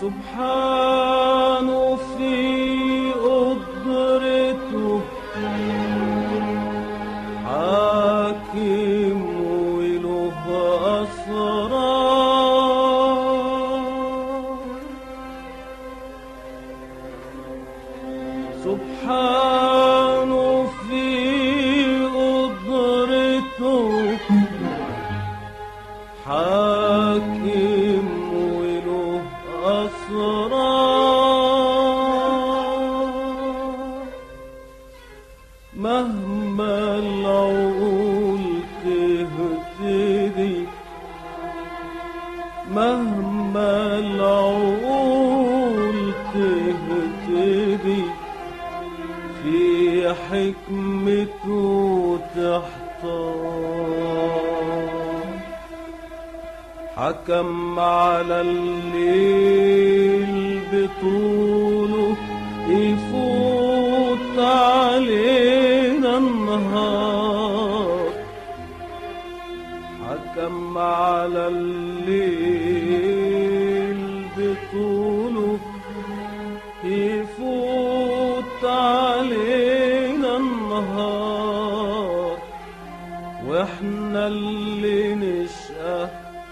سبحانه في قدرته حاكم وله أسرار سبحانه في قدرته حاكم وله أسرار مهما العقول تهتدي مهما العقول تهتدي في حكمته تحتار حكم على الليل بطوله يفوت علينا النهار حكم على الليل بطوله يفوت علينا النهار واحنا اللي نشأه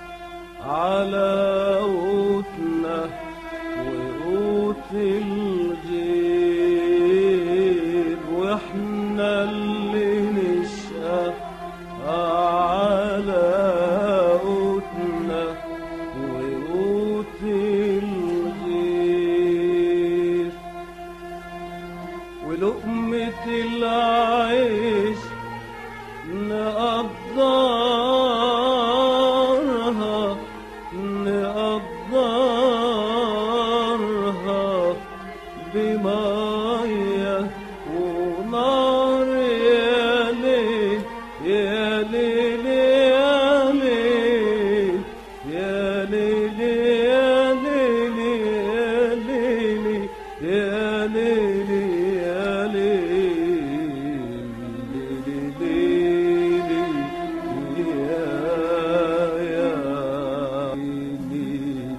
على قوتنا وقوت الغير واحنا اللي نشأه على قوتنا وقوت الغير ولقمة العيش نقدرها نقدرها بمية ونار يا ليل يا ليل يا ليل يا ليل يا ليل يا ليل يا ليل يا ليل يا يا ليل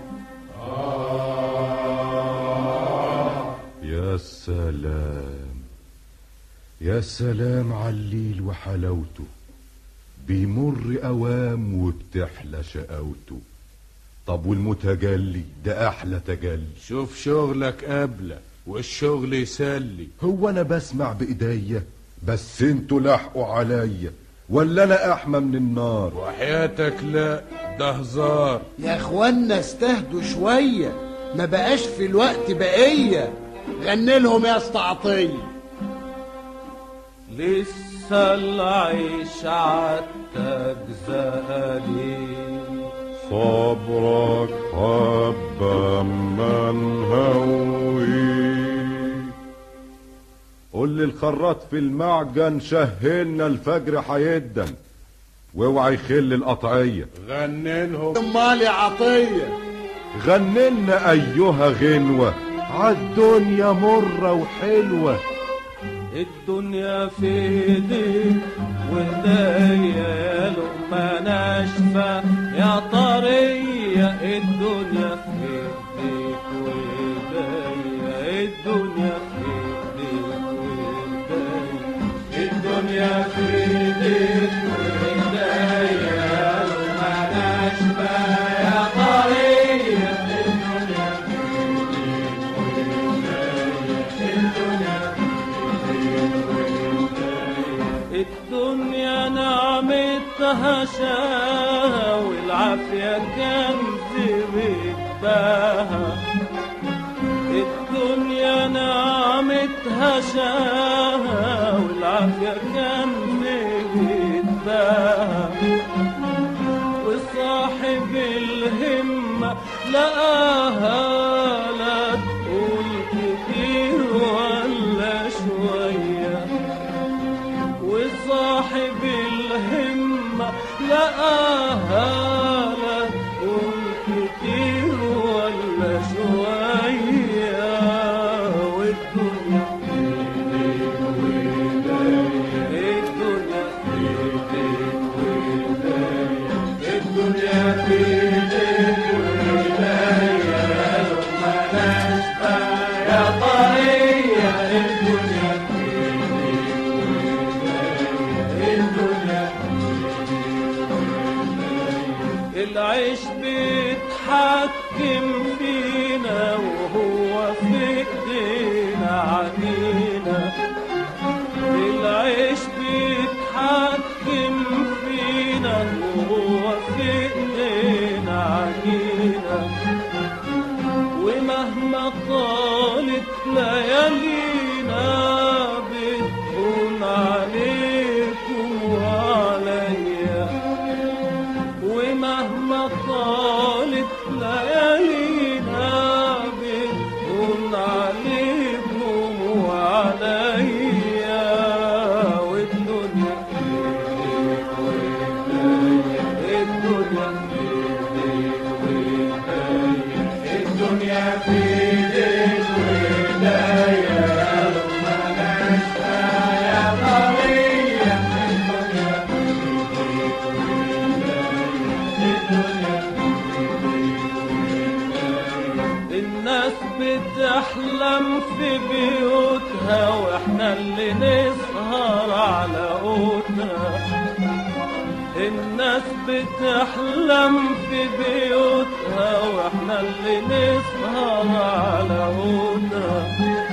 يا سلام يا سلام على الليل وحلاوته بيمر اوام وبتحلى شقاوته طب والمتجلي ده احلى تجلي شوف شغلك قبله والشغل يسلي هو انا بسمع بايديا بس انتوا لاحقوا عليا ولا انا احمى من النار وحياتك لا ده هزار يا اخوانا استهدوا شوية ما بقاش في الوقت بقية غني لهم يا اسطى عطية لسه العيش عالتاج زقالي صبرك حبة من هوي قول للخراط في المعجن شهلنا الفجر هيدن واوعى يخل القطعية غني لهم امال يا عطية غنلنا ايها غنوة عالدنيا مرة وحلوة الدنيا في ايديك وايديا يا لقمة ناشفة يا طرية الدنيا في ايديك وايديا الدنيا في ايديك وايديا الدنيا في ايديك وايديا يا لقمة ناشفة يا طرية الدنيا في ايديك وايديا الدنيا الدنيا نعمتها شاها والعافية كنز بيتباها الدنيا نعمتها شاها والعافية كنز بيتباها وصاحب الهمة لقاها لا تقول كتير ولا شويه وصاحب الهمة لقاها لا تقول كتير ولا شوية والدنيا في ايديك وايديا الدنيا في ايديك وايديا الدنيا في ايديك وايديا العيش بيتحكم فينا وهو في ايدينا عدينا العيش بيتحكم فينا وهو في ايدينا عدينا ومهما طالت ليالينا بتكون عليكم وعليا ومهما طالت ليالينا بتكون عليكم وعليا والدنيا الدنيا الدنيا في ايديك وايديا مالهاش يا طرية الدنيا في ايديك الدنيا الناس بتحلم في بيوتها واحنا اللي نسهر على قوتها الناس بتحلم في بيوتها واحنا اللي نسهر على هدى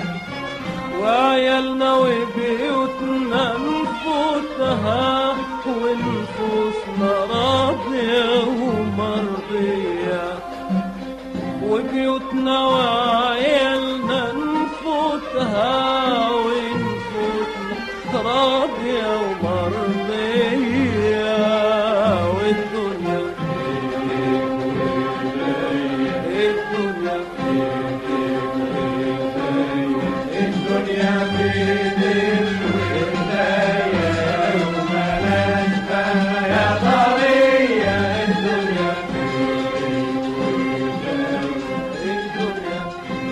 وعيالنا وبيوتنا نفوتها ونفوسنا راضية ومرضية وبيوتنا وعيالنا نفوتها ونفوسنا راضية ومرضية والدنيا الدنيا الدنيا بيدك وإيديا وملاش يا طرية الدنيا الدنيا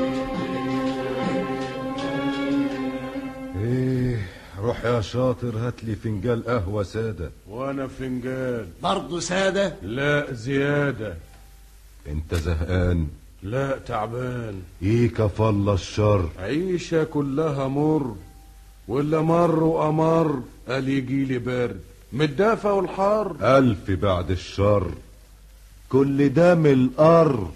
ايه روح يا شاطر هات لي فنجان قهوة سادة وانا فنجان برضه سادة لا زيادة انت زهقان لا تعبان ايه كفالة الشر عيشة كلها مر ولا مر وأمر قال يجي لي برد متدافى والحر ألف بعد الشر كل ده من القر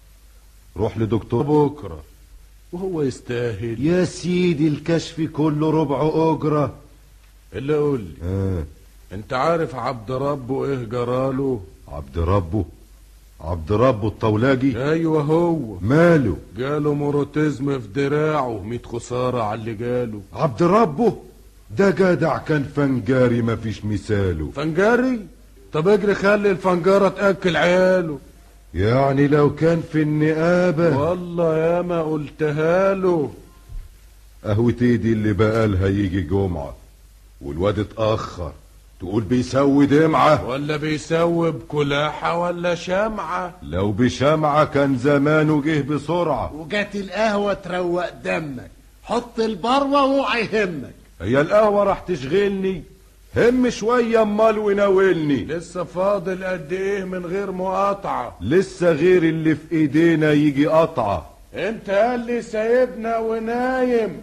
روح لدكتور بكرة وهو يستاهل يا سيدي الكشف كله ربع أجرة اللي قول لي آه. انت عارف عبد ربه ايه جراله عبد ربه عبد ربه الطولاجي ايوه هو ماله جاله موروتيزم في دراعه ميت خسارة على اللي جاله عبد ربه ده جدع كان فنجاري مفيش مثاله فنجاري طب اجري خلي الفنجارة تأكل عياله يعني لو كان في النقابة والله يا ما قلتها له قهوة ايدي اللي بقالها يجي جمعة والواد اتأخر تقول بيسوي دمعة ولا بيسوي بكلاحة ولا شمعة لو بشمعة كان زمانه جه بسرعة وجات القهوة تروق دمك حط البروة واوعى يهمك هي القهوة راح تشغلني هم شوية امال وناولني لسه فاضل قد ايه من غير مقاطعة لسه غير اللي في ايدينا يجي قطعة انت قال لي سايبنا ونايم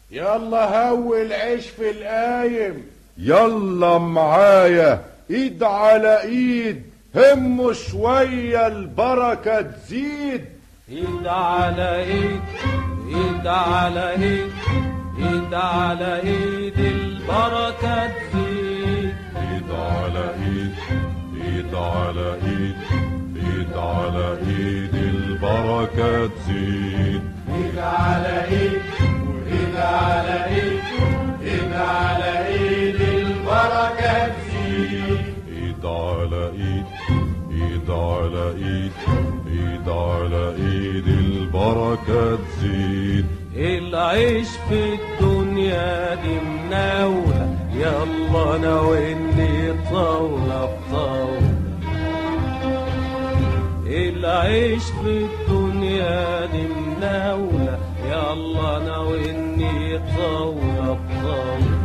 يلا هوي العيش في القايم يلا معايا ايد على ايد هم شوية البركة تزيد ايد على ايد ايد على ايد ايد على ايد البركة تزيد ايد على ايد ايد على ايد ايد على ايد البركة تزيد ايد على ايد وايد على ايد ايد على ايد البركة تزيد ايد على ايد ايد على ايد ايد على ايد البركة تزيد العيش في الدنيا دي مناولة يلا انا واني طاولة بطاولة العيش في الدنيا دي مناولة يلا انا واني طاولة بطاولة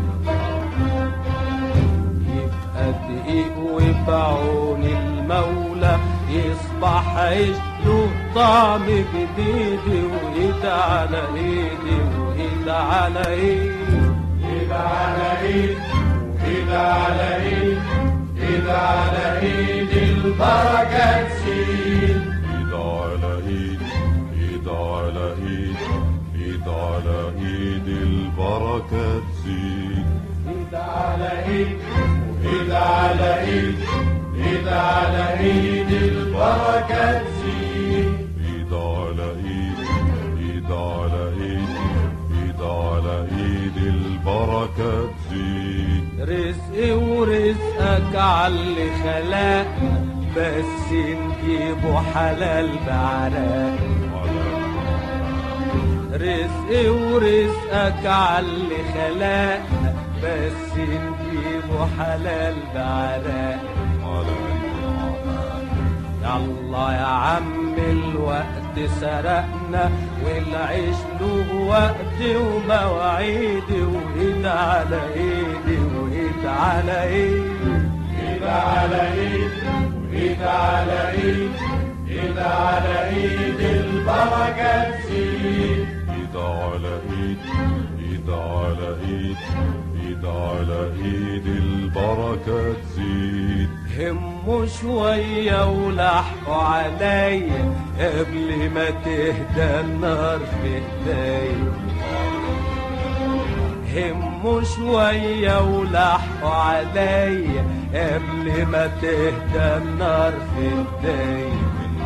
يبقى دقيق وبعون المولى يصبح عيش له طعم جديد وايد على ايدي وايد على ايد ايد على ايد وايد على ايد ايد على ايد البركة تزيد ايد على ايد ايد على ايد ايد على ايد البركة تزيد ايد على ايد وايد على ايد ايد على ايد البركة تزيد ايد على ايد ايد على ايد ايد على ايد البركة تزيد رزقي ورزقك عاللي خلقنا بس نجيبه حلال بعرق رزقي ورزقك عاللي خلقنا بس نجيبه حلال بعرق يلا يا عم الوقت سرقنا والعيش له وقت ومواعيد وايد على ايدي وايد على ايدي ايد على ايد وايد على ايد ايد على ايد البركة تزيد ايد على ايد ايد على ايد ايد على ايد البركة تزيد هموا شوية ولحقوا عليا قبل ما تهدى النار في ايديا هموا شوية ولحقوا عليا قبل ما تهدى النار في ايديا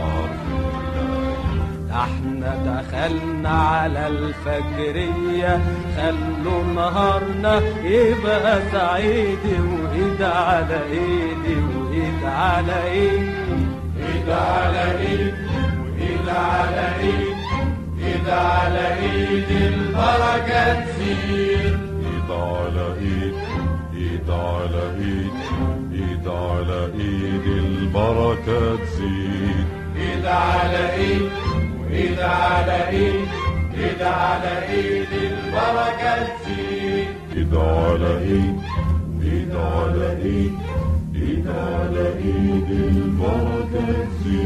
احنا دخلنا على الفجرية خلوا نهارنا يبقى سعيد وايد على ايدي وايد على ايدي ايد على ايد وايد على ايد ايد على ايد البركة تزيد ايد على ايد ايد على ايد ايد على ايد البركة تزيد ايد على ايد وايد على ايد ايد على ايد البركة تزيد ايد على ايد ايد على ايد ايد على ايد البركة تزيد